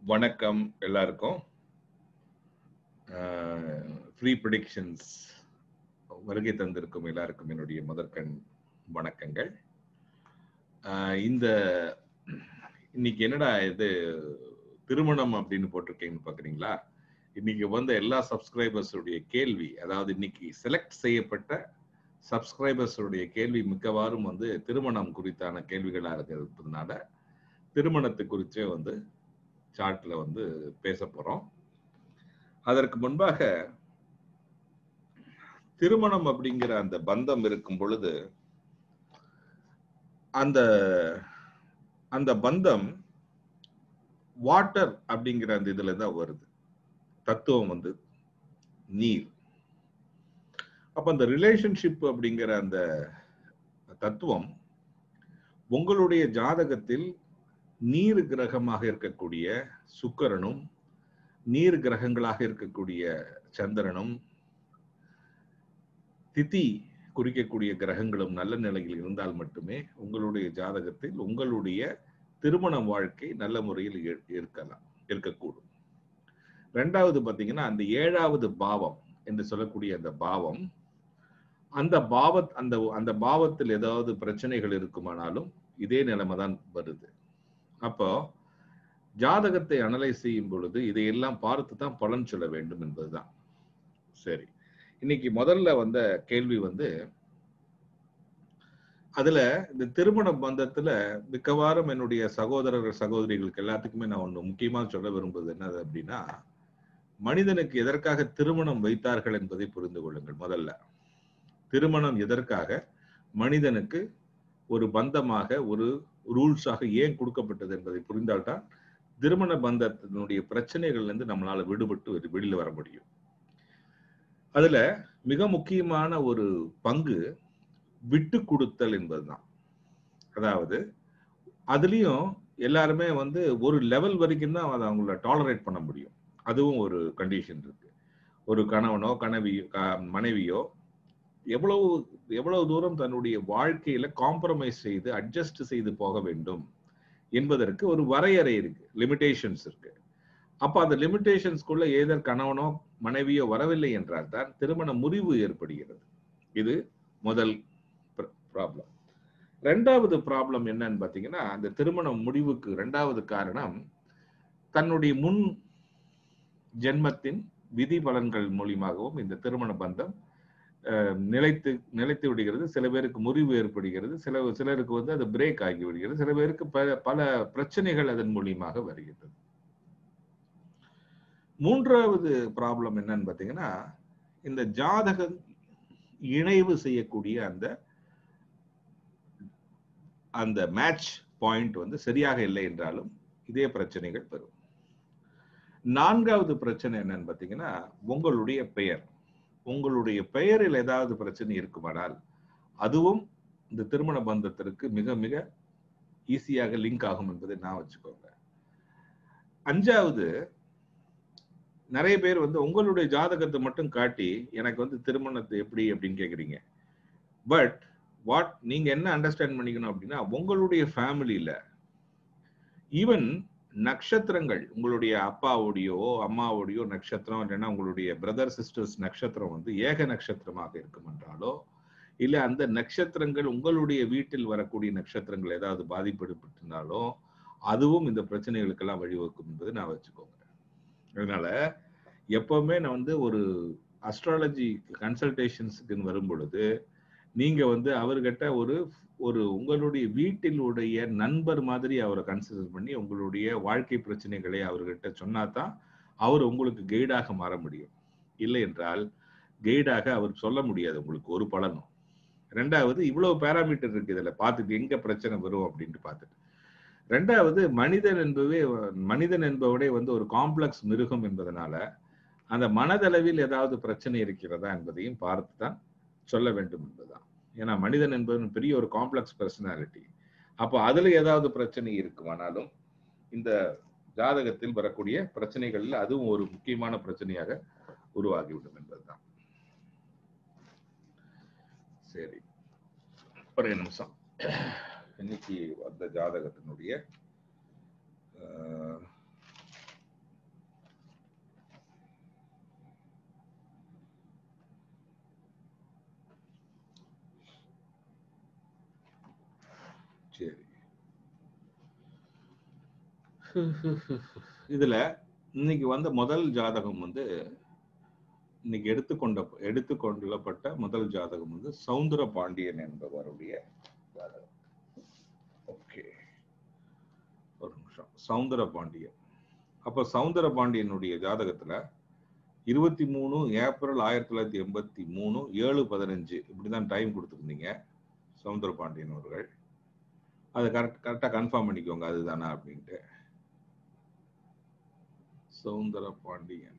வணக்கம் எல்லாருக்கும் free predictions வருகை தந்திருக்கும் எல்லாருக்கும் என்னுடைய முதற்கண் வணக்கங்கள் ஆஹ் இந்த இன்னைக்கு என்னடா இது திருமணம் அப்படின்னு போட்டிருக்கீங்கன்னு பாக்குறீங்களா இன்னைக்கு வந்த எல்லா சப்ஸ்கிரைபர்ஸுடைய கேள்வி அதாவது இன்னைக்கு செலக்ட் செய்யப்பட்ட சப்ஸ்கிரைபர்ஸுடைய கேள்வி மிக்கவாறும் வந்து திருமணம் குறித்தான கேள்விகளாக இருக்கிறதுனால திருமணத்தை குறிச்சே வந்து சார்ட்ல வந்து பேச போறோம் அதற்கு முன்பாக திருமணம் அப்படிங்கிற அந்த பந்தம் இருக்கும் பொழுது அந்த அந்த பந்தம் வாட்டர் அப்படிங்கிற அந்த இதுல தான் வருது தத்துவம் வந்து நீர் அப்ப அந்த ரிலேஷன்ஷிப் அப்படிங்கிற அந்த தத்துவம் உங்களுடைய ஜாதகத்தில் நீர் கிரகமாக இருக்கக்கூடிய சுக்கரனும் நீர் கிரகங்களாக இருக்கக்கூடிய சந்திரனும் திதி குறிக்கக்கூடிய கிரகங்களும் நல்ல நிலையில் இருந்தால் மட்டுமே உங்களுடைய ஜாதகத்தில் உங்களுடைய திருமண வாழ்க்கை நல்ல முறையில் இருக்கலாம் இருக்கக்கூடும் ரெண்டாவது பார்த்தீங்கன்னா அந்த ஏழாவது பாவம் என்று சொல்லக்கூடிய அந்த பாவம் அந்த பாவ அந்த அந்த பாவத்தில் ஏதாவது பிரச்சனைகள் இருக்குமானாலும் இதே நிலைமை தான் வருது அப்போ ஜாதகத்தை அனலைஸ் செய்யும் பொழுது இதையெல்லாம் பார்த்து தான் பலன் சொல்ல வேண்டும் என்பதுதான் சரி இன்னைக்கு முதல்ல வந்த கேள்வி வந்து அதுல இந்த திருமண பந்தத்துல மிக்கவாறும் என்னுடைய சகோதரர்கள் சகோதரிகளுக்கு எல்லாத்துக்குமே நான் ஒண்ணு முக்கியமா சொல்ல விரும்புவது என்னது அப்படின்னா மனிதனுக்கு எதற்காக திருமணம் வைத்தார்கள் என்பதை புரிந்து கொள்ளுங்கள் முதல்ல திருமணம் எதற்காக மனிதனுக்கு ஒரு பந்தமாக ஒரு ரூல்ஸாக ஏன் கொடுக்கப்பட்டது என்பதை புரிந்தால்தான் திருமண பந்தத்தினுடைய பிரச்சனைகள்ல இருந்து நம்மளால விடுபட்டு வெளியில வர முடியும் அதுல மிக முக்கியமான ஒரு பங்கு விட்டு கொடுத்தல் என்பதுதான் அதாவது அதுலயும் எல்லாருமே வந்து ஒரு லெவல் வரைக்கும் தான் அதை அவங்கள டாலரேட் பண்ண முடியும் அதுவும் ஒரு கண்டிஷன் இருக்கு ஒரு கணவனோ கனவியோ மனைவியோ எவ்வளவு எவ்வளவு தூரம் தன்னுடைய வாழ்க்கையில காம்ப்ரமைஸ் செய்து அட்ஜஸ்ட் செய்து போக வேண்டும் என்பதற்கு ஒரு வரையறை இருக்கு லிமிடேஷன்ஸ் இருக்கு அப்ப அந்த லிமிடேஷன்ஸ்குள்ள ஏதர் கணவனோ மனைவியோ வரவில்லை என்றால் தான் திருமண முறிவு ஏற்படுகிறது இது முதல் ப்ராப்ளம் ரெண்டாவது ப்ராப்ளம் என்னன்னு பாத்தீங்கன்னா அந்த திருமண முடிவுக்கு ரெண்டாவது காரணம் தன்னுடைய முன் ஜென்மத்தின் விதி பலன்கள் மூலியமாகவும் இந்த திருமண பந்தம் நிலைத்து நிலைத்து விடுகிறது சில பேருக்கு முறிவு ஏற்படுகிறது சில சிலருக்கு வந்து அது பிரேக் ஆகி விடுகிறது சில பேருக்கு பல பல பிரச்சனைகள் அதன் மூலியமாக வருகிறது மூன்றாவது ப்ராப்ளம் என்னன்னு பாத்தீங்கன்னா இந்த ஜாதகம் இணைவு செய்யக்கூடிய அந்த அந்த மேட்ச் பாயிண்ட் வந்து சரியாக இல்லை என்றாலும் இதே பிரச்சனைகள் பெறும் நான்காவது பிரச்சனை என்னன்னு பாத்தீங்கன்னா உங்களுடைய பெயர் உங்களுடைய பெயரில் ஏதாவது பிரச்சனை இருக்குமானால் அதுவும் இந்த திருமண பந்தத்திற்கு மிக மிக ஈஸியாக லிங்க் ஆகும் என்பதை நான் வச்சுக்கோங்க அஞ்சாவது நிறைய பேர் வந்து உங்களுடைய ஜாதகத்தை மட்டும் காட்டி எனக்கு வந்து திருமணத்தை எப்படி அப்படின்னு கேக்குறீங்க பட் வாட் நீங்க என்ன அண்டர்ஸ்டாண்ட் பண்ணிக்கணும் அப்படின்னா உங்களுடைய ஃபேமிலியில ஈவன் நட்சத்திரங்கள் உங்களுடைய அப்பாவுடையோ அம்மாவுடையோ நட்சத்திரம் இல்லைன்னா உங்களுடைய பிரதர் சிஸ்டர்ஸ் நட்சத்திரம் வந்து ஏக நட்சத்திரமாக இருக்கும் என்றாலோ இல்ல அந்த நட்சத்திரங்கள் உங்களுடைய வீட்டில் வரக்கூடிய நட்சத்திரங்கள் ஏதாவது பாதிப்படுத்தினாலோ அதுவும் இந்த பிரச்சனைகளுக்கெல்லாம் வழிவகுக்கும் என்பது நான் வச்சுக்கோங்க அதனால எப்பவுமே நான் வந்து ஒரு அஸ்ட்ராலஜி கன்சல்டேஷன்ஸுக்குன்னு வரும் பொழுது நீங்க வந்து அவர்கிட்ட ஒரு ஒரு உங்களுடைய வீட்டிலுடைய நண்பர் மாதிரி அவரை கன்சிடர் பண்ணி உங்களுடைய வாழ்க்கை பிரச்சனைகளை அவர்கிட்ட சொன்னா தான் அவர் உங்களுக்கு கைடாக மாற முடியும் இல்லை என்றால் கைடாக அவர் சொல்ல முடியாது உங்களுக்கு ஒரு பலனும் ரெண்டாவது இவ்வளவு பேராமீட்டர் இருக்கு இதுல பார்த்துட்டு எங்க பிரச்சனை வரும் அப்படின்ட்டு பார்த்துட்டு ரெண்டாவது மனிதன் என்பவே மனிதன் என்பவடே வந்து ஒரு காம்ப்ளெக்ஸ் மிருகம் என்பதனால அந்த மனதளவில் ஏதாவது பிரச்சனை இருக்கிறதா என்பதையும் பார்த்து தான் சொல்ல வேண்டும் என்பதுதான் ஏன்னா மனிதன் என்பது பெரிய ஒரு காம்ப்ளெக்ஸ் பர்சனாலிட்டி அப்போ அதுல ஏதாவது பிரச்சனை இருக்குமானாலும் இந்த ஜாதகத்தில் வரக்கூடிய பிரச்சனைகள்ல அதுவும் ஒரு முக்கியமான பிரச்சனையாக உருவாகிவிடும் என்பதுதான் சரி ஒரே நிமிஷம் இன்னைக்கு வந்த ஜாதகத்தினுடைய சரி இதுல இன்னைக்கு வந்த முதல் ஜாதகம் வந்து இன்னைக்கு எடுத்துக்கொண்ட எடுத்துக்கொள்ளப்பட்ட முதல் ஜாதகம் வந்து சவுந்தர பாண்டியன் என்பவருடைய ஜாதகம் ஓகே ஒரு நிமிஷம் சவுந்தர பாண்டியன் அப்ப சவுந்தர பாண்டியனுடைய ஜாதகத்துல இருபத்தி மூணு ஏப்ரல் ஆயிரத்தி தொள்ளாயிரத்தி எண்பத்தி மூணு ஏழு பதினஞ்சு இப்படிதான் டைம் கொடுத்துருந்தீங்க சவுந்தர பாண்டியன் அவர்கள் அதை கரெக்ட் கரெக்டாக கன்ஃபார்ம் பண்ணிக்கோங்க அதுதானா அப்படின்ட்டு சவுந்தர பாண்டியன்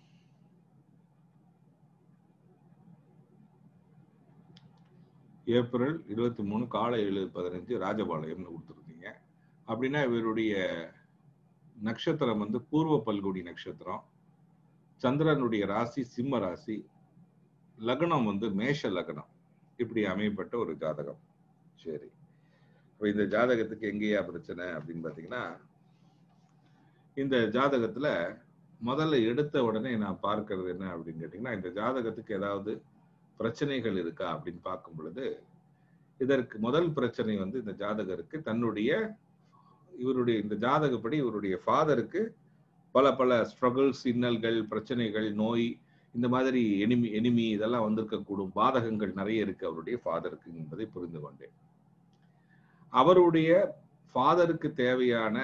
ஏப்ரல் இருபத்தி மூணு காலை ஏழு பதினஞ்சு ராஜபாளையம்னு கொடுத்துருந்தீங்க அப்படின்னா இவருடைய நட்சத்திரம் வந்து பூர்வ பல்குடி நட்சத்திரம் சந்திரனுடைய ராசி சிம்ம ராசி லக்னம் வந்து மேஷ லக்னம் இப்படி அமையப்பட்ட ஒரு ஜாதகம் சரி இப்போ இந்த ஜாதகத்துக்கு எங்கேயா பிரச்சனை அப்படின்னு பார்த்தீங்கன்னா இந்த ஜாதகத்துல முதல்ல எடுத்த உடனே நான் பார்க்கறது என்ன அப்படின்னு கேட்டீங்கன்னா இந்த ஜாதகத்துக்கு ஏதாவது பிரச்சனைகள் இருக்கா அப்படின்னு பார்க்கும் பொழுது இதற்கு முதல் பிரச்சனை வந்து இந்த ஜாதகருக்கு தன்னுடைய இவருடைய இந்த ஜாதகப்படி இவருடைய ஃபாதருக்கு பல பல ஸ்ட்ரகிள்ஸ் இன்னல்கள் பிரச்சனைகள் நோய் இந்த மாதிரி எனிமி எனிமி இதெல்லாம் வந்திருக்கக்கூடும் பாதகங்கள் நிறைய இருக்கு அவருடைய ஃபாதருக்கு என்பதை புரிந்து கொண்டேன் அவருடைய ஃபாதருக்கு தேவையான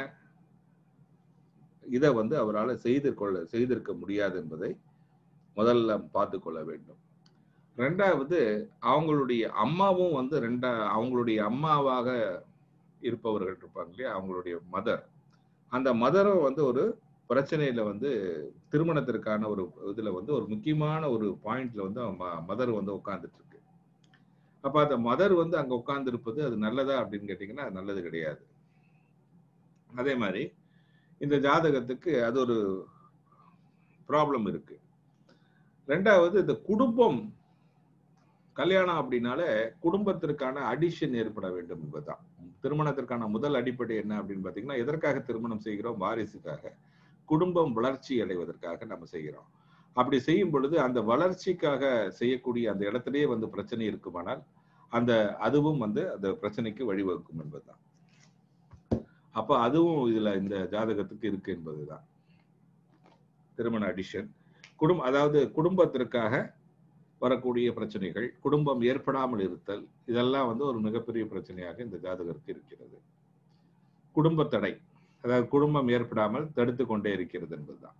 இதை வந்து அவரால் செய்து கொள்ள செய்திருக்க முடியாது என்பதை முதல்ல பார்த்து கொள்ள வேண்டும் ரெண்டாவது அவங்களுடைய அம்மாவும் வந்து ரெண்டா அவங்களுடைய அம்மாவாக இருப்பவர்கள் இருப்பாங்க இல்லையா அவங்களுடைய மதர் அந்த மதரும் வந்து ஒரு பிரச்சனையில வந்து திருமணத்திற்கான ஒரு இதுல வந்து ஒரு முக்கியமான ஒரு பாயிண்ட்ல வந்து மதர் வந்து உட்கார்ந்துட்டு இருக்கு அப்ப அந்த மதர் வந்து அங்க உட்கார்ந்து இருப்பது அது நல்லதா அப்படின்னு கேட்டீங்கன்னா அது நல்லது கிடையாது அதே மாதிரி இந்த ஜாதகத்துக்கு அது ஒரு ப்ராப்ளம் இருக்கு ரெண்டாவது இந்த குடும்பம் கல்யாணம் அப்படின்னாலே குடும்பத்திற்கான அடிஷன் ஏற்பட வேண்டும் என்பதுதான் திருமணத்திற்கான முதல் அடிப்படை என்ன அப்படின்னு பார்த்தீங்கன்னா எதற்காக திருமணம் செய்கிறோம் வாரிசுக்காக குடும்பம் வளர்ச்சி அடைவதற்காக நம்ம செய்கிறோம் அப்படி செய்யும் பொழுது அந்த வளர்ச்சிக்காக செய்யக்கூடிய அந்த இடத்திலேயே வந்து பிரச்சனை இருக்குமானால் அந்த அதுவும் வந்து அந்த பிரச்சனைக்கு வழிவகுக்கும் என்பதுதான் அப்ப அதுவும் இதுல இந்த ஜாதகத்துக்கு இருக்கு என்பதுதான் திருமண அடிஷன் குடும்ப அதாவது குடும்பத்திற்காக வரக்கூடிய பிரச்சனைகள் குடும்பம் ஏற்படாமல் இருத்தல் இதெல்லாம் வந்து ஒரு மிகப்பெரிய பிரச்சனையாக இந்த ஜாதகருக்கு இருக்கிறது குடும்ப தடை அதாவது குடும்பம் ஏற்படாமல் தடுத்து கொண்டே இருக்கிறது என்பதுதான்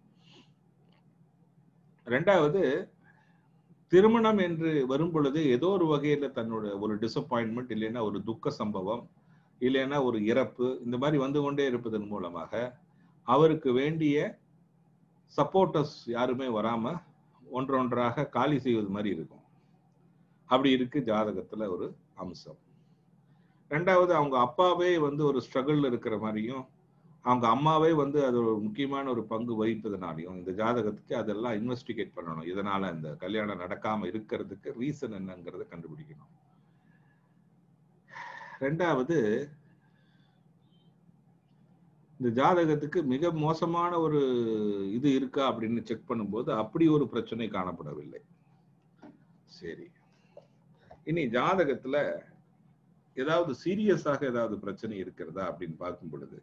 ரெண்டாவது திருமணம் என்று வரும் பொழுது ஏதோ ஒரு வகையில தன்னோட ஒரு டிசப்பாயின்மெண்ட் இல்லைன்னா ஒரு துக்க சம்பவம் இல்லைன்னா ஒரு இறப்பு இந்த மாதிரி வந்து கொண்டே இருப்பதன் மூலமாக அவருக்கு வேண்டிய சப்போர்ட்டர்ஸ் யாருமே வராம ஒன்றொன்றாக காலி செய்வது மாதிரி இருக்கும் அப்படி இருக்கு ஜாதகத்துல ஒரு அம்சம் ரெண்டாவது அவங்க அப்பாவே வந்து ஒரு ஸ்ட்ரகிள் இருக்கிற மாதிரியும் அவங்க அம்மாவே வந்து அது ஒரு முக்கியமான ஒரு பங்கு வகிப்பதனாலையும் இந்த ஜாதகத்துக்கு அதெல்லாம் இன்வெஸ்டிகேட் பண்ணணும் இதனால இந்த கல்யாணம் நடக்காம இருக்கிறதுக்கு ரீசன் என்னங்கிறத கண்டுபிடிக்கணும் ரெண்டாவது இந்த ஜாதகத்துக்கு மிக மோசமான ஒரு இது இருக்கா அப்படின்னு செக் பண்ணும்போது அப்படி ஒரு பிரச்சனை காணப்படவில்லை சரி இனி ஜாதகத்துல ஏதாவது சீரியஸாக ஏதாவது பிரச்சனை இருக்கிறதா அப்படின்னு பார்க்கும் பொழுது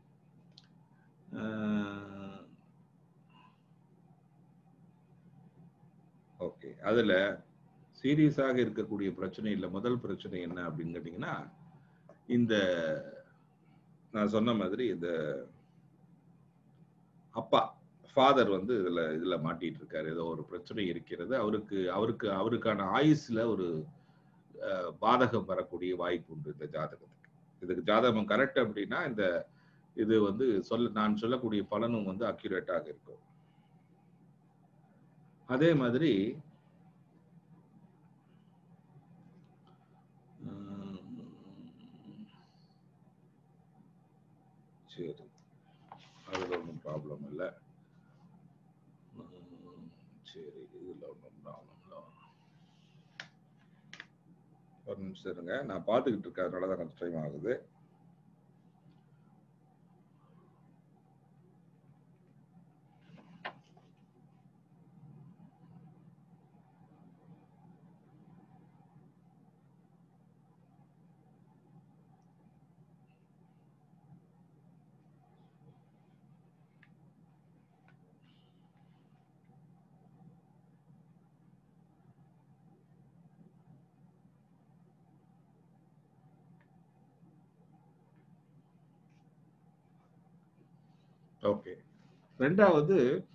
ஓகே அதுல சீரியஸாக இருக்கக்கூடிய பிரச்சனை இல்லை முதல் பிரச்சனை என்ன அப்படின்னு கேட்டீங்கன்னா இந்த நான் சொன்ன மாதிரி இந்த அப்பா ஃபாதர் வந்து இதுல இதுல மாட்டிட்டு இருக்காரு ஏதோ ஒரு பிரச்சனை இருக்கிறது அவருக்கு அவருக்கு அவருக்கான ஆயுஸ்ல ஒரு பாதகம் வரக்கூடிய வாய்ப்பு உண்டு இந்த ஜாதகத்துக்கு இதுக்கு ஜாதகம் கரெக்ட் அப்படின்னா இந்த இது வந்து சொல்ல நான் சொல்லக்கூடிய பலனும் வந்து அக்யூரேட்டாக இருக்கும் அதே மாதிரி சரி அதுல ஒன்றும் ப்ராப்ளம் இல்லை சரி இதுல ஒன்றும் ப்ராப்ளம் இல்லை ஒரு நிமிஷம் இருங்க நான் பார்த்துக்கிட்டு இருக்கேன் அதனால தான் கொஞ்சம் டைம் ஆகுது ஓகே ரெண்டாவது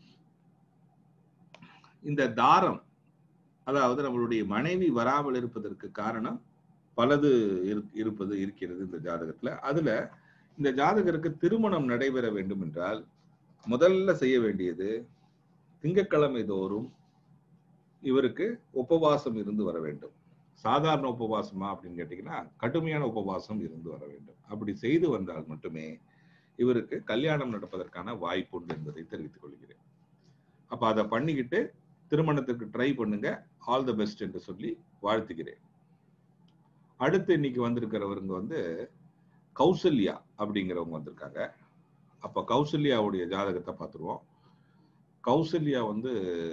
இந்த தாரம் அதாவது நம்மளுடைய மனைவி வராமல் இருப்பதற்கு காரணம் பலது இரு- இருப்பது இருக்கிறது இந்த ஜாதகத்துல அதுல இந்த ஜாதகருக்கு திருமணம் நடைபெற வேண்டும் என்றால் முதல்ல செய்ய வேண்டியது திங்கட்கிழமை தோறும் இவருக்கு உபவாசம் இருந்து வர வேண்டும் சாதாரண உபவாசமா அப்படின்னு கேட்டீங்கன்னா கடுமையான உபவாசம் இருந்து வர வேண்டும் அப்படி செய்து வந்தால் மட்டுமே இவருக்கு கல்யாணம் நடப்பதற்கான வாய்ப்பு உண்டு என்பதை தெரிவித்துக் கொள்கிறேன் அப்ப அதை பண்ணிக்கிட்டு திருமணத்துக்கு ட்ரை பண்ணுங்க ஆல் த பெஸ்ட் என்று சொல்லி வாழ்த்துகிறேன் அடுத்து இன்னைக்கு வந்திருக்கிறவருங்க வந்து கௌசல்யா அப்படிங்கிறவங்க வந்திருக்காங்க அப்ப கௌசல்யாவுடைய ஜாதகத்தை பார்த்துருவோம் கௌசல்யா வந்து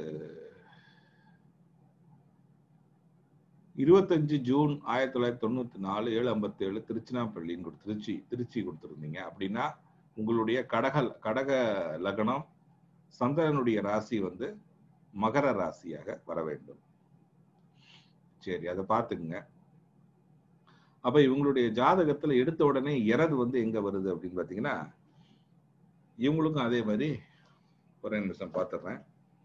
இருபத்தஞ்சு ஜூன் ஆயிரத்தி தொள்ளாயிரத்தி தொண்ணூத்தி நாலு ஏழு ஐம்பத்தி ஏழு திருச்சினாப்பள்ளின்னு கொடுத்து திருச்சி திருச்சி கொடுத்துருந்தீங்க அப்படின்னா உங்களுடைய கடக கடக லக்னம் சந்திரனுடைய ராசி வந்து மகர ராசியாக வர வேண்டும் சரி அதை பார்த்துக்குங்க அப்ப இவங்களுடைய ஜாதகத்துல எடுத்த உடனே எரர் வந்து எங்க வருது அப்படின்னு பாத்தீங்கன்னா இவங்களுக்கும் அதே மாதிரி ஒரே நிமிஷம் பார்த்துடுறேன்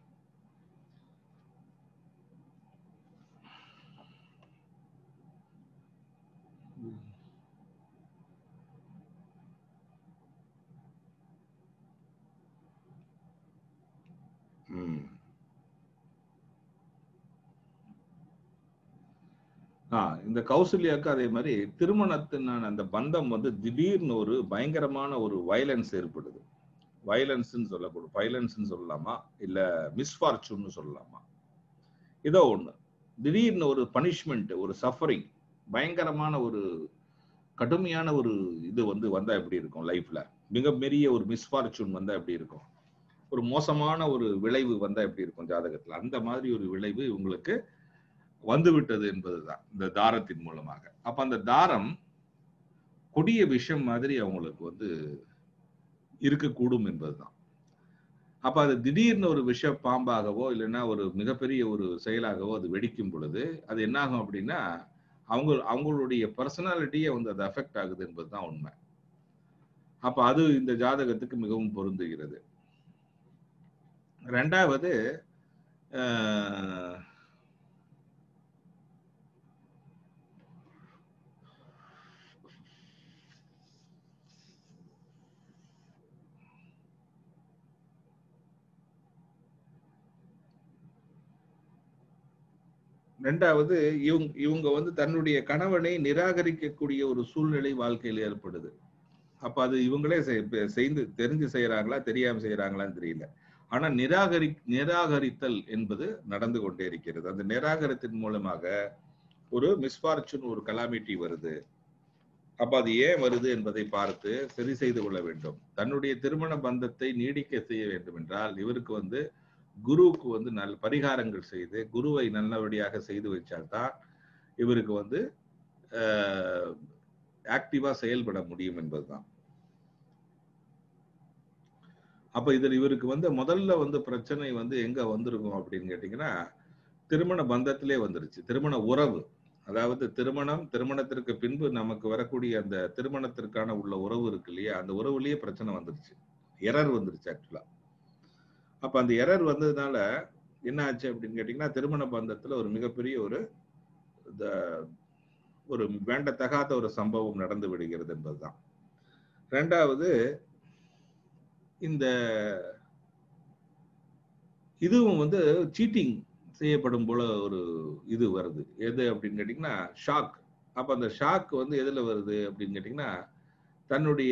ம். ஆ இந்த கௌசல்யாவுக்கு அதே மாதிரி திருமணத்தினான அந்த பந்தம் வந்து திடீர்னு ஒரு பயங்கரமான ஒரு வயலன்ஸ் ஏற்படுது வயலன்ஸ்ன்னு சொல்லக்கூடும் வயலன்ஸ்ன்னு சொல்லலாமா இல்ல மிஸ்ஃபார்ச்சூன்னு சொல்லலாமா இதோ ஒண்ணு திடீர்னு ஒரு பனிஷ்மெண்ட் ஒரு சஃபரிங் பயங்கரமான ஒரு கடுமையான ஒரு இது வந்து வந்தா எப்படி இருக்கும் லைஃப்ல மிக பெரிய ஒரு மிஸ்ஃபார்ச்சூன் வந்தா எப்படி இருக்கும் ஒரு மோசமான ஒரு விளைவு வந்தா எப்படி இருக்கும் ஜாதகத்துல அந்த மாதிரி ஒரு விளைவு இவங்களுக்கு வந்து விட்டது என்பதுதான் இந்த தாரத்தின் மூலமாக அப்ப அந்த தாரம் கொடிய விஷம் மாதிரி அவங்களுக்கு வந்து இருக்கக்கூடும் என்பதுதான் அப்ப அது திடீர்னு ஒரு விஷ பாம்பாகவோ இல்லைன்னா ஒரு மிகப்பெரிய ஒரு செயலாகவோ அது வெடிக்கும் பொழுது அது என்னாகும் அப்படின்னா அவங்க அவங்களுடைய பர்சனாலிட்டியே வந்து அது அஃபெக்ட் ஆகுது என்பதுதான் உண்மை அப்ப அது இந்த ஜாதகத்துக்கு மிகவும் பொருந்துகிறது ரெண்டாவது அஹ், ரெண்டாவது இவங்க இவங்க வந்து தன்னுடைய கணவனை நிராகரிக்கக்கூடிய ஒரு சூழ்நிலை வாழ்க்கையில் ஏற்படுது அப்ப அது இவங்களே செய்- செய்து தெரிஞ்சு செய்யறாங்களா தெரியாம செய்யறாங்களான்னு தெரியல ஆனா நிராகரி நிராகரித்தல் என்பது நடந்து கொண்டே இருக்கிறது அந்த நிராகரித்தின் மூலமாக ஒரு மிஸ்பார்ச்சுன் ஒரு கலாமிட்டி வருது அப்ப அது ஏன் வருது என்பதை பார்த்து சரி செய்து கொள்ள வேண்டும் தன்னுடைய திருமண பந்தத்தை நீடிக்க செய்ய வேண்டும் என்றால் இவருக்கு வந்து குருவுக்கு வந்து நல்ல பரிகாரங்கள் செய்து குருவை நல்லபடியாக செய்து வச்சால்தான் இவருக்கு வந்து ஆக்டிவா செயல்பட முடியும் என்பதுதான் அப்ப இதில் இவருக்கு வந்து முதல்ல வந்து பிரச்சனை வந்து எங்க வந்திருக்கும் அப்படின்னு கேட்டீங்கன்னா திருமண பந்தத்திலே வந்துருச்சு திருமண உறவு அதாவது திருமணம் திருமணத்திற்கு பின்பு நமக்கு வரக்கூடிய அந்த திருமணத்திற்கான உள்ள உறவு இருக்கு இல்லையா அந்த உறவுலயே பிரச்சனை வந்துருச்சு எரர் வந்துருச்சு ஆக்சுவலா அப்ப அந்த எரர் வந்ததுனால என்ன ஆச்சு அப்படின்னு கேட்டீங்கன்னா திருமண பந்தத்துல ஒரு மிகப்பெரிய ஒரு இந்த- ஒரு வேண்டத்தகாத ஒரு சம்பவம் நடந்து விடுகிறது என்பதுதான் ரெண்டாவது இந்த இதுவும் வந்து சீட்டிங் செய்யப்படும் போல ஒரு இது வருது எது அப்படின்னு கேட்டீங்கன்னா ஷாக் அப்ப அந்த ஷாக் வந்து எதுல வருது அப்படின்னு கேட்டீங்கன்னா தன்னுடைய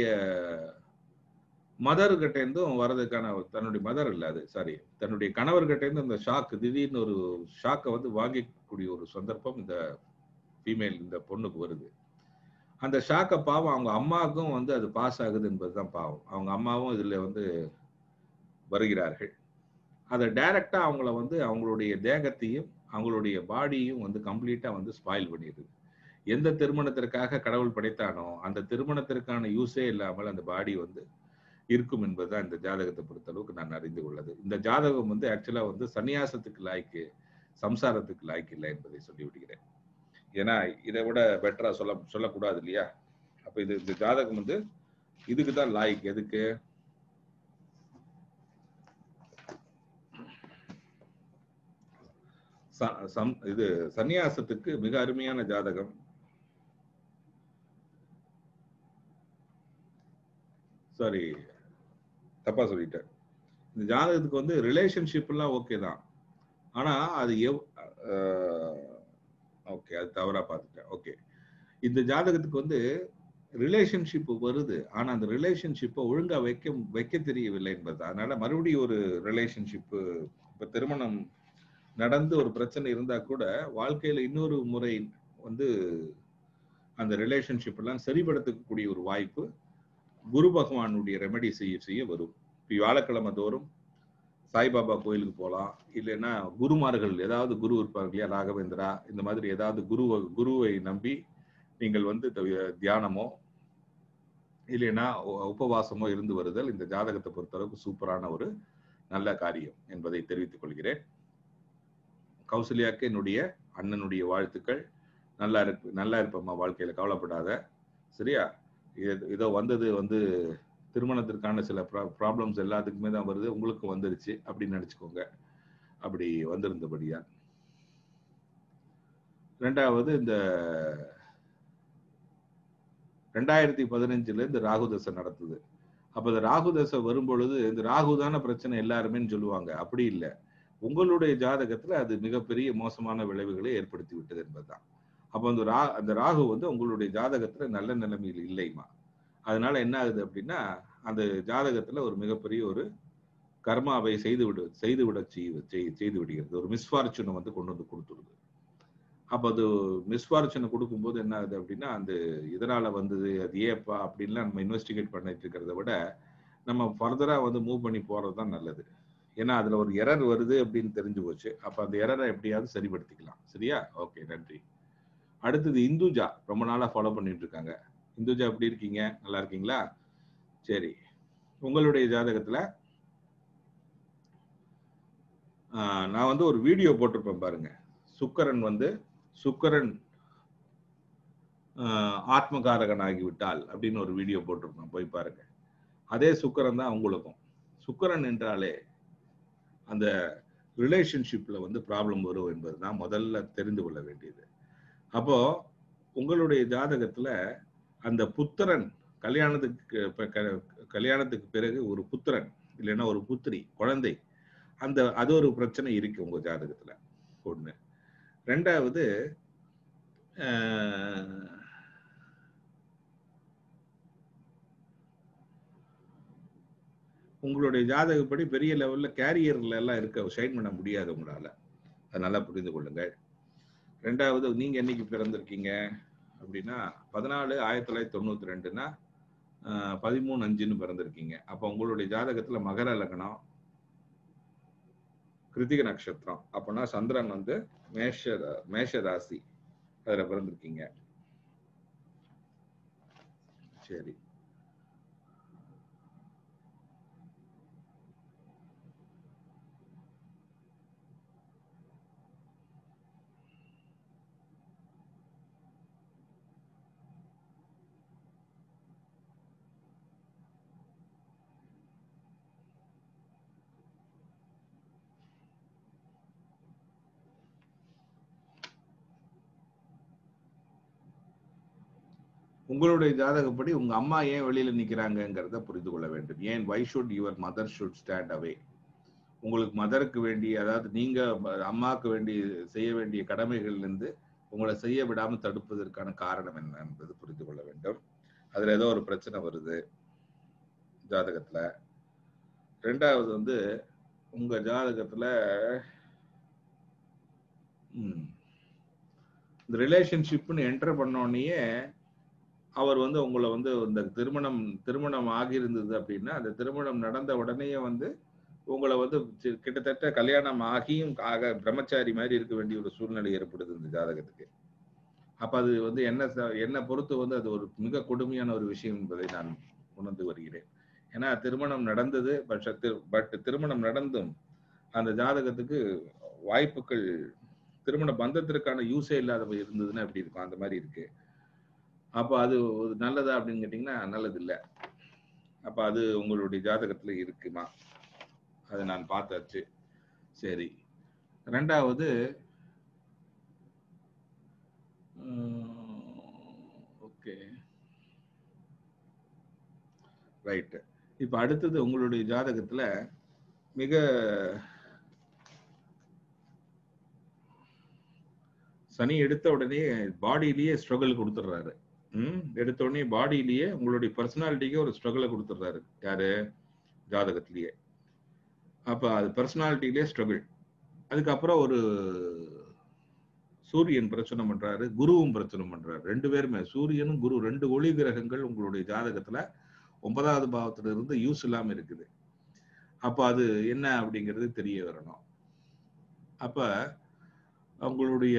மதர் கிட்ட இருந்தும் வர்றதுக்கான தன்னுடைய மதர் இல்ல அது சாரி தன்னுடைய கணவர்கிட்ட இருந்து அந்த ஷாக் திடீர்னு ஒரு ஷாக்கை வந்து வாங்கிக்கூடிய ஒரு சந்தர்ப்பம் இந்த ஃபீமேல் இந்த பொண்ணுக்கு வருது அந்த ஷாக்கை பாவம் அவங்க அம்மாவுக்கும் வந்து அது பாஸ் ஆகுது என்பதுதான் பாவம் அவங்க அம்மாவும் இதுல வந்து வருகிறார்கள் அதை டைரக்டா அவங்கள வந்து அவங்களுடைய தேகத்தையும் அவங்களுடைய பாடியையும் வந்து கம்ப்ளீட்டா வந்து ஸ்பாயில் பண்ணிடுது எந்த திருமணத்திற்காக கடவுள் படைத்தானோ அந்த திருமணத்திற்கான யூஸே இல்லாமல் அந்த பாடி வந்து இருக்கும் என்பதுதான் இந்த ஜாதகத்தை பொறுத்த அளவுக்கு நான் அறிந்து கொள்ளது இந்த ஜாதகம் வந்து ஆக்சுவலா வந்து சன்னியாசத்துக்கு லாய்க்கு சம்சாரத்துக்கு லாய்க்கு இல்லை என்பதை சொல்லி விடுகிறேன் ஏன்னா இதை விட பெட்டரா சொல்ல சொல்லக்கூடாது இல்லையா அப்ப இது இந்த ஜாதகம் வந்து இதுக்கு தான் லாய்க்கு எதுக்கு ச- சம்- இது சந்நியாசத்துக்கு மிக அருமையான ஜாதகம் சாரி தப்பா சொல்லிட்டேன் இந்த ஜாதகத்துக்கு வந்து ரிலேஷன்ஷிப் எல்லாம் ஓகே தான் ஆனா அது எவ் ஓகே அது தவறா பார்த்துட்டேன் ஓகே இந்த ஜாதகத்துக்கு வந்து ரிலேஷன்ஷிப் வருது ஆனா அந்த ரிலேஷன்ஷிப்பை ஒழுங்கா வைக்க வைக்க தெரியவில்லை என்பது அதனால மறுபடியும் ஒரு ரிலேஷன்ஷிப்பு இப்ப திருமணம் நடந்து ஒரு பிரச்சனை இருந்தா கூட வாழ்க்கையில இன்னொரு முறை வந்து அந்த ரிலேஷன்ஷிப் எல்லாம் சரிபடுத்தக்கூடிய ஒரு வாய்ப்பு குரு பகவானுடைய ரெமெடி செய்ய செய்ய வரும் இப்போ வியாழக்கிழமை தோறும் சாய்பாபா கோயிலுக்கு போகலாம் இல்லைன்னா குருமார்கள் ஏதாவது குரு இருப்பாங்க இல்லையா ராகவேந்திரா இந்த மாதிரி ஏதாவது குருவை குருவை நம்பி நீங்கள் வந்து த- தியானமோ இல்லைன்னா உ- உபவாசமோ இருந்து வருதல் இந்த ஜாதகத்தை பொறுத்தளவுக்கு சூப்பரான ஒரு நல்ல காரியம் என்பதை தெரிவித்துக் கொள்கிறேன் கௌசல்யாக்கு என்னுடைய அண்ணனுடைய வாழ்த்துக்கள் நல்லா இருக்கு நல்லா இருப்பம்மா வாழ்க்கையில கவலைப்படாத சரியா இது- இதோ வந்தது வந்து திருமணத்திற்கான சில ப்ராப்ளம்ஸ் எல்லாத்துக்குமே தான் வருது உங்களுக்கு வந்துருச்சு அப்படின்னு நினைச்சுக்கோங்க அப்படி வந்திருந்தபடியா ரெண்டாவது இந்த ரெண்டாயிரத்தி பதினஞ்சுல இருந்து ராகு தசை நடத்துது அப்ப இந்த ராகு தசை வரும் பொழுது இந்த ராகு தான பிரச்சனை எல்லாருமேன்னு சொல்லுவாங்க அப்படி இல்லை உங்களுடைய ஜாதகத்துல அது மிகப்பெரிய மோசமான விளைவுகளை ஏற்படுத்தி விட்டது என்பதுதான் அப்ப அந்த ரா அந்த ராகு வந்து உங்களுடைய ஜாதகத்துல நல்ல நிலைமையில் இல்லைமா அதனால என்ன ஆகுது அப்படின்னா அந்த ஜாதகத்துல ஒரு மிகப்பெரிய ஒரு கர்மாவை செய்து விடு செய்து விட செய்து செய்- செய்து விடுகிறது ஒரு மிஸ்ஃபார்ச்சுனை வந்து கொண்டு வந்து கொடுத்துருது அப்ப அது மிஸ்ஃபார்ச்சுனை கொடுக்கும்போது என்ன ஆகுது அப்படின்னா அந்த இதனால வந்தது அது ஏப்பா அப்படின்லாம் நம்ம இன்வெஸ்டிகேட் பண்ணிட்டு இருக்கிறத விட நம்ம ஃபர்தரா வந்து மூவ் பண்ணி போறது தான் நல்லது ஏன்னா அதுல ஒரு எரர் வருது அப்படின்னு தெரிஞ்சு போச்சு அப்ப அந்த எரரை எப்படியாவது சரிப்படுத்திக்கலாம் சரியா ஓகே நன்றி அடுத்தது இந்துஜா ரொம்ப நாளா ஃபாலோ பண்ணிட்டு இருக்காங்க இந்துஜா எப்படி இருக்கீங்க நல்லா இருக்கீங்களா சரி உங்களுடைய ஜாதகத்துல ஆஹ், நான் வந்து ஒரு வீடியோ போட்டிருப்பேன் பாருங்க சுக்கரன் வந்து சுக்கரன் ஆஹ், ஆத்மகாரகன் ஆகிவிட்டால் அப்படின்னு ஒரு வீடியோ போட்டிருப்பேன் போய் பாருங்க அதே சுக்கரன் தான் உங்களுக்கும் சுக்கரன் என்றாலே அந்த ரிலேஷன்ஷிப்ல வந்து ப்ராப்ளம் வரும் என்பது தான் முதல்ல தெரிந்து கொள்ள வேண்டியது அப்போ உங்களுடைய ஜாதகத்துல அந்த புத்திரன் கல்யாணத்துக்கு ப- க- கல்யாணத்துக்கு பிறகு ஒரு புத்திரன் இல்லைன்னா ஒரு புத்திரி குழந்தை அந்த அது ஒரு பிரச்சனை இருக்கு உங்க ஜாதகத்துல ஒண்ணு ரெண்டாவது ஆஹ், உங்களுடைய ஜாதகப்படி பெரிய லெவல்ல கேரியர்ல எல்லாம் இருக்க ஷைன் பண்ண முடியாது உங்களால அதை நல்லா புரிந்து கொள்ளுங்கள் ரெண்டாவது நீங்க என்னைக்கு பிறந்திருக்கீங்க அப்படின்னா பதினாலு ஆயிரத்தி தொள்ளாயிரத்தி தொண்ணூத்தி ரெண்டுனா பதிமூணு அஞ்சுன்னு பிறந்திருக்கீங்க அப்போ உங்களுடைய ஜாதகத்துல மகர லக்னம் கிருத்திக நட்சத்திரம் அப்போனா சந்திரன் வந்து மேஷ மேஷ ராசி அதுல பிறந்திருக்கீங்க சரி உங்களுடைய ஜாதகப்படி உங்க அம்மா ஏன் வெளியில நிக்கிறாங்கங்கிறத புரிந்து கொள்ள வேண்டும் ஏன் why should your mother should stand away உங்களுக்கு மதருக்கு வேண்டிய அதாவது நீங்க ம- அம்மாவுக்கு வேண்டிய செய்ய வேண்டிய கடமைகள்ல இருந்து உங்களை செய்ய விடாம தடுப்பதற்கான காரணம் என்ன என்பது புரிந்து கொள்ள வேண்டும் அதுல ஏதோ ஒரு பிரச்சனை வருது ஜாதகத்துல ரெண்டாவது வந்து உங்க ஜாதகத்துல ம், இந்த ரிலேஷன்ஷிப்னு என்டர் பண்ணோடனேயே அவர் வந்து உங்களை வந்து இந்த திருமணம் திருமணம் ஆகியிருந்தது அப்படின்னா அந்த திருமணம் நடந்த உடனேயே வந்து உங்களை வந்து சி- கிட்டத்தட்ட கல்யாணம் ஆகியும் ஆக பிரம்மச்சாரி மாதிரி இருக்க வேண்டிய ஒரு சூழ்நிலை ஏற்படுது இந்த ஜாதகத்துக்கு அப்ப அது வந்து என்ன ச- என்னை பொறுத்து வந்து அது ஒரு மிக கொடுமையான ஒரு விஷயம் என்பதை நான் உணர்ந்து வருகிறேன் ஏன்னா திருமணம் நடந்தது பட் பட் திருமணம் நடந்தும் அந்த ஜாதகத்துக்கு வாய்ப்புகள் திருமண பந்தத்திற்கான யூஸே இல்லாத இருந்ததுன்னா எப்படி இருக்கும் அந்த மாதிரி இருக்கு அப்ப அது ஒரு நல்லதா அப்படின்னு கேட்டீங்கன்னா நல்லது இல்ல அப்ப அது உங்களுடைய ஜாதகத்துல இருக்குமா அதை நான் பார்த்தாச்சு சரி ரெண்டாவது ஓகே ரைட்டு இப்போ அடுத்தது உங்களுடைய ஜாதகத்துல மிக சனி எடுத்த உடனே பாடியிலேயே ஸ்ட்ரகிள் கொடுத்துட்றாரு ம் எடுத்த உடனே பாடியிலேயே உங்களுடைய பர்சனாலிட்டிக்கே ஒரு ஸ்ட்ரகிளை கொடுத்துட்றாரு யாரு ஜாதகத்திலேயே அப்ப அது பர்சனாலிட்டிலேயே ஸ்ட்ரகிள் அதுக்கப்புறம் ஒரு சூரியன் பிரச்சனை பண்றாரு குருவும் பிரச்சனை பண்றாரு ரெண்டு பேருமே சூரியனும் குரு ரெண்டு ஒளி கிரகங்கள் உங்களுடைய ஜாதகத்துல ஒன்பதாவது பாவத்துல இருந்து யூஸ் இல்லாம இருக்குது அப்ப அது என்ன அப்படிங்கிறது தெரிய வரணும் அப்ப அவங்களுடைய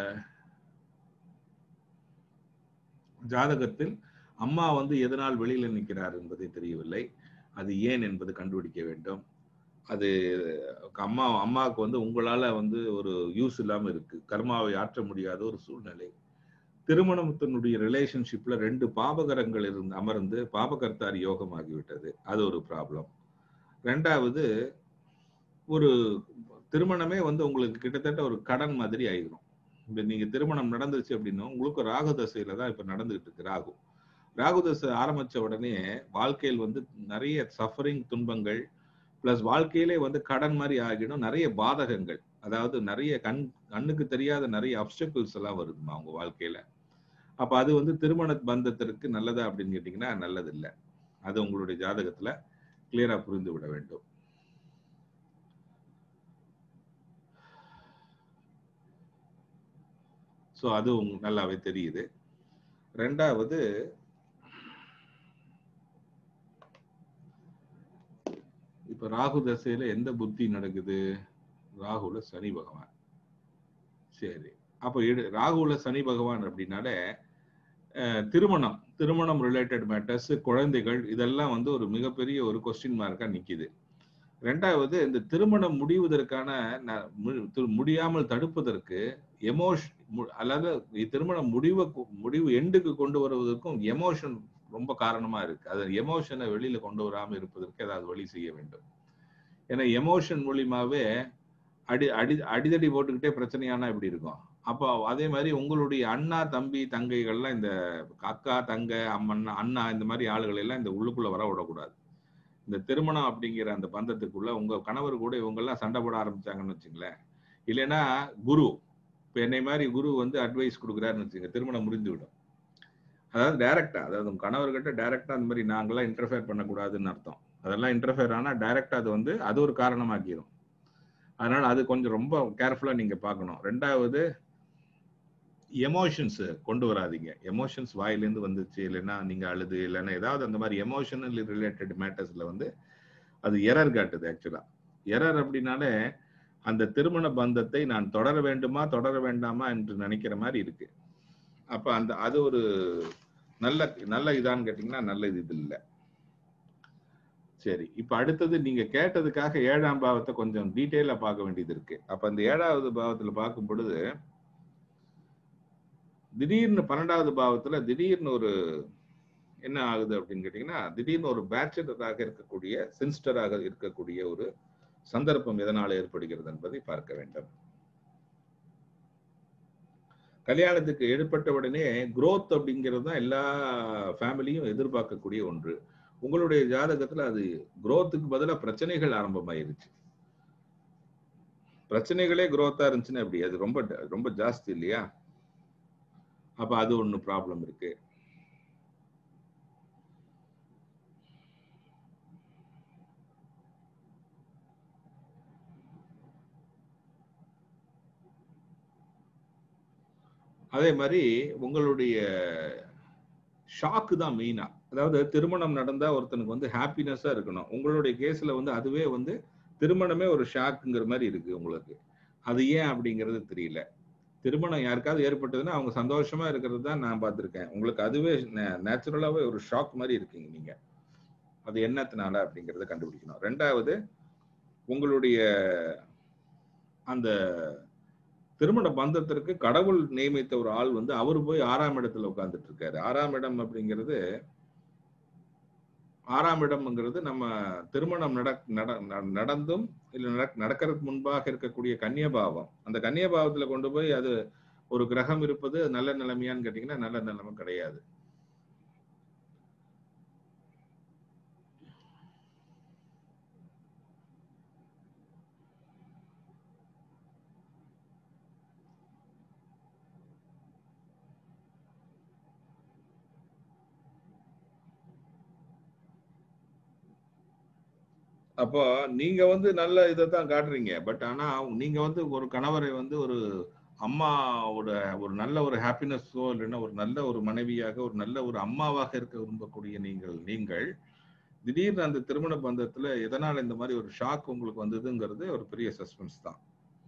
ஜாதகத்தில் அம்மா வந்து எதனால் வெளியில நிற்கிறார் என்பதை தெரியவில்லை அது ஏன் என்பது கண்டுபிடிக்க வேண்டும் அது அம்மா அம்மாவுக்கு வந்து உங்களால வந்து ஒரு யூஸ் இல்லாம இருக்கு கர்மாவை ஆற்ற முடியாத ஒரு சூழ்நிலை திருமணத்தினுடைய ரிலேஷன்ஷிப்ல ரெண்டு பாபகரங்கள் இருந்து அமர்ந்து பாபகர்த்தார் யோகம் ஆகிவிட்டது அது ஒரு ப்ராப்ளம் ரெண்டாவது ஒரு திருமணமே வந்து உங்களுக்கு கிட்டத்தட்ட ஒரு கடன் மாதிரி ஆயிடும் இப்ப நீங்க திருமணம் நடந்துச்சு அப்படின்னா உங்களுக்கு ராகு தசையில தான் இப்ப நடந்துகிட்டு இருக்கு ராகு ராகு தசை ஆரம்பிச்ச உடனே வாழ்க்கையில் வந்து நிறைய சஃபரிங் துன்பங்கள் பிளஸ் வாழ்க்கையிலே வந்து கடன் மாதிரி ஆகிடும் நிறைய பாதகங்கள் அதாவது நிறைய கண் கண்ணுக்கு தெரியாத நிறைய அப்டக்கிள்ஸ் எல்லாம் வருதுமா அவங்க வாழ்க்கையில அப்ப அது வந்து திருமண பந்தத்திற்கு நல்லதா அப்படின்னு கேட்டீங்கன்னா நல்லது இல்லை அது உங்களுடைய ஜாதகத்துல கிளியரா புரிந்து விட வேண்டும் ஸோ அது உங்களுக்கு நல்லாவே தெரியுது ரெண்டாவது இப்ப ராகு தசையில எந்த புத்தி நடக்குது ராகுல சனி பகவான் சரி அப்ப எடு- ராகுல சனி பகவான் அப்படின்னாலே அஹ், திருமணம் திருமணம் ரிலேட்டட் மேட்டர்ஸ் குழந்தைகள் இதெல்லாம் வந்து ஒரு மிகப்பெரிய ஒரு கொஸ்டின் மார்க்கா நிக்குது ரெண்டாவது இந்த திருமணம் முடிவதற்கான ந- மு- து- முடியாமல் தடுப்பதற்கு எமோஷ் அதாவது திருமணம் முடிவை கு- முடிவு எண்டுக்கு கொண்டு வருவதற்கும் எமோஷன் ரொம்ப காரணமா இருக்கு அது எமோஷனை வெளியில கொண்டு வராம இருப்பதற்கு ஏதாவது வழி செய்ய வேண்டும் ஏன்னா எமோஷன் மூலியமாவே அடி அடி அடிதடி போட்டுக்கிட்டே பிரச்சனையானா எப்படி இருக்கும் அப்போ அதே மாதிரி உங்களுடைய அண்ணா தம்பி தங்கைகள்லாம் இந்த அக்கா தங்க அம்மண்ணா அண்ணா இந்த மாதிரி ஆளுகளை எல்லாம் இந்த உள்ளுக்குள்ள வர விடக்கூடாது இந்த திருமணம் அப்படிங்கிற அந்த பந்தத்துக்குள்ள உங்க கணவர் கூட இவங்க எல்லாம் சண்டை போட ஆரம்பிச்சாங்கன்னு வச்சுங்களேன் இல்லைன்னா குரு இப்ப என்னை மாதிரி குரு வந்து அட்வைஸ் கொடுக்குறாருன்னு வச்சுங்க திருமணம் முடிந்து விடும் அதாவது டைரக்டா அதாவது உங்க கணவர்கிட்ட டைரக்டா அந்த மாதிரி நாங்கெல்லாம் இன்டர்ஃபியர் பண்ணக்கூடாதுன்னு அர்த்தம் அதெல்லாம் இன்டர்ஃபியர் ஆனா டைரக்டா அது வந்து அது ஒரு காரணமாக்கிடும் அதனால அது கொஞ்சம் ரொம்ப கேர்ஃபுல்லா நீங்க பார்க்கணும் ரெண்டாவது எமோஷன்ஸ் கொண்டு வராதீங்க எமோஷன்ஸ் வாயிலேருந்து வந்துச்சு இல்லைன்னா நீங்க அழுது இல்லைன்னா ஏதாவது அந்த மாதிரி எமோஷனல் ரிலேட்டட் மேட்டர்ஸ்ல வந்து அது எரர் காட்டுது ஆக்சுவலா எரர் அப்படின்னாலே அந்த திருமண பந்தத்தை நான் தொடர வேண்டுமா தொடர வேண்டாமா என்று நினைக்கிற மாதிரி இருக்கு அப்ப அந்த அது ஒரு நல்ல நல்ல இதான்னு கேட்டீங்கன்னா நல்ல இது இல்லை சரி இப்ப அடுத்தது நீங்க கேட்டதுக்காக ஏழாம் பாவத்தை கொஞ்சம் டீட்டெயிலா பார்க்க வேண்டியது இருக்கு அப்ப அந்த ஏழாவது பாவத்துல பார்க்கும் பொழுது திடீர்னு பன்னெண்டாவது பாவத்துல திடீர்னு ஒரு என்ன ஆகுது அப்படின்னு கேட்டீங்கன்னா திடீர்னு ஒரு பேச்சுலராக இருக்கக்கூடிய சின்ஸ்டராக இருக்கக்கூடிய ஒரு சந்தர்ப்பம் எதனால ஏற்படுகிறது என்பதை பார்க்க வேண்டும் கல்யாணத்துக்கு ஏற்பட்ட உடனே growth அப்படிங்கிறது தான் எல்லா ஃபேமிலியும் எதிர்பார்க்கக்கூடிய ஒன்று உங்களுடைய ஜாதகத்துல அது growthக்கு பதிலா பிரச்சனைகள் ஆரம்பமாயிருச்சு பிரச்சனைகளே growth-ஆ இருந்துச்சுன்னா எப்படி அது ரொம்ப ரொம்ப ஜாஸ்தி இல்லையா அப்ப அது ஒண்ணு ப்ராப்ளம் இருக்கு அதே மாதிரி உங்களுடைய ஷாக்கு தான் மெயினா அதாவது திருமணம் நடந்தா ஒருத்தனுக்கு வந்து ஹாப்பினஸா இருக்கணும் உங்களுடைய கேஸ்ல வந்து அதுவே வந்து திருமணமே ஒரு ஷாக்குங்கிற மாதிரி இருக்கு உங்களுக்கு அது ஏன் அப்படிங்கிறது தெரியல திருமணம் யாருக்காவது ஏற்பட்டதுன்னா அவங்க சந்தோஷமா இருக்கிறது தான் நான் பார்த்திருக்கேன் உங்களுக்கு அதுவே நேச்சுரலாவே ஒரு ஷாக் மாதிரி இருக்கீங்க நீங்க அது என்னத்தினால அப்படிங்கறத கண்டுபிடிக்கணும் ரெண்டாவது உங்களுடைய அந்த திருமண பந்தத்திற்கு கடவுள் நியமித்த ஒரு ஆள் வந்து அவர் போய் ஆறாம் இடத்துல உட்கார்ந்துட்டு இருக்காரு ஆறாம் இடம் அப்படிங்கிறது ஆறாம் இடம்ங்கிறது நம்ம திருமணம் நட நட- ந- நடந்தும் இல்ல நடக்- நடக்கிறதுக்கு முன்பாக இருக்கக்கூடிய கன்னியபாவம் அந்த கன்னியபாவத்துல கொண்டு போய் அது ஒரு கிரகம் இருப்பது நல்ல நிலைமையான்னு கேட்டீங்கன்னா நல்ல நிலைமை கிடையாது அப்போ நீங்க வந்து நல்ல இதை தான் காட்டுறீங்க பட் ஆனா நீங்க வந்து ஒரு கணவரை வந்து ஒரு அம்மாவோட ஒரு நல்ல ஒரு ஹாப்பினஸோ இல்லைன்னா ஒரு நல்ல ஒரு மனைவியாக ஒரு நல்ல ஒரு அம்மாவாக இருக்க விரும்பக்கூடிய நீங்கள் நீங்கள் திடீர்னு அந்த திருமண பந்தத்துல எதனால இந்த மாதிரி ஒரு ஷாக் உங்களுக்கு வந்ததுங்கிறது ஒரு பெரிய சஸ்பென்ஸ் தான்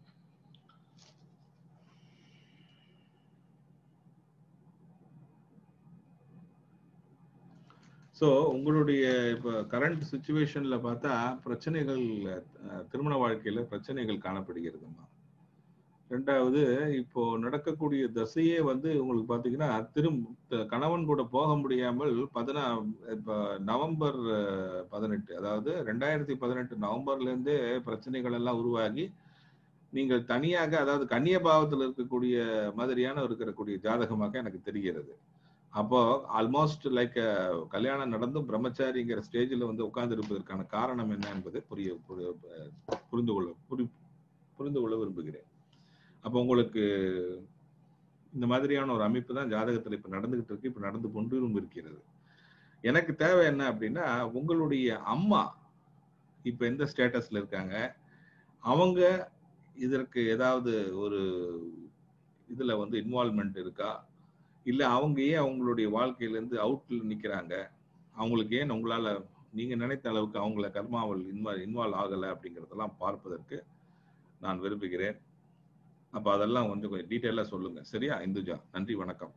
ஸோ உங்களுடைய இப்போ கரண்ட் சுச்சுவேஷன்ல பார்த்தா பிரச்சனைகள் அஹ், திருமண வாழ்க்கையில பிரச்சனைகள் காணப்படுகிறதுமா ரெண்டாவது இப்போ நடக்கக்கூடிய தசையே வந்து உங்களுக்கு பாத்தீங்கன்னா திரும் த- கணவன் கூட போக முடியாமல் பதினா இப்போ நவம்பர் அஹ், பதினெட்டு அதாவது ரெண்டாயிரத்தி பதினெட்டு நவம்பர்ல இருந்தே பிரச்சனைகள் எல்லாம் உருவாகி நீங்கள் தனியாக அதாவது கன்னிய பாவத்தில் இருக்கக்கூடிய மாதிரியான இருக்கக்கூடிய ஜாதகமாக எனக்கு தெரிகிறது அப்போ ஆல்மோஸ்ட் லைக் கல்யாணம் நடந்தும் பிரம்மச்சாரிங்கிற ஸ்டேஜில் வந்து உட்கார்ந்து இருப்பதற்கான காரணம் என்ன என்பதை புரிய புரிய- புரிந்து கொள்ள புரி- புரிந்து கொள்ள விரும்புகிறேன் அப்போ உங்களுக்கு இந்த மாதிரியான ஒரு அமைப்பு தான் ஜாதகத்தில் இப்போ நடந்துகிட்டு இருக்கு இப்போ நடந்து கொண்டும் இருக்கிறது எனக்கு தேவை என்ன அப்படின்னா உங்களுடைய அம்மா இப்போ எந்த ஸ்டேட்டஸ்ல இருக்காங்க அவங்க இதற்கு ஏதாவது ஒரு இதுல வந்து இன்வால்மெண்ட் இருக்கா இல்ல அவங்க ஏன் அவங்களுடைய வாழ்க்கையில இருந்து அவுட்ல நிக்கிறாங்க அவங்களுக்கு ஏன் உங்களால நீங்க நினைத்த அளவுக்கு அவங்கள கர்மாவில் இன்வால்வ் இன்வால்வ் ஆகலை அப்படிங்கிறதெல்லாம் பார்ப்பதற்கு நான் விரும்புகிறேன் அப்ப அதெல்லாம் கொஞ்சம் கொஞ்சம் டீட்டெயிலா சொல்லுங்க சரியா இந்துஜா நன்றி வணக்கம்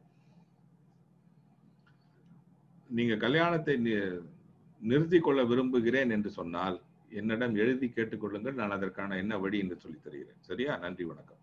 நீங்க கல்யாணத்தை நி- நிறுத்திக் கொள்ள விரும்புகிறேன் என்று சொன்னால் என்னிடம் எழுதி கேட்டுக்கொள்ளுங்கள் நான் அதற்கான என்ன வழி என்று சொல்லித் தருகிறேன் சரியா நன்றி வணக்கம்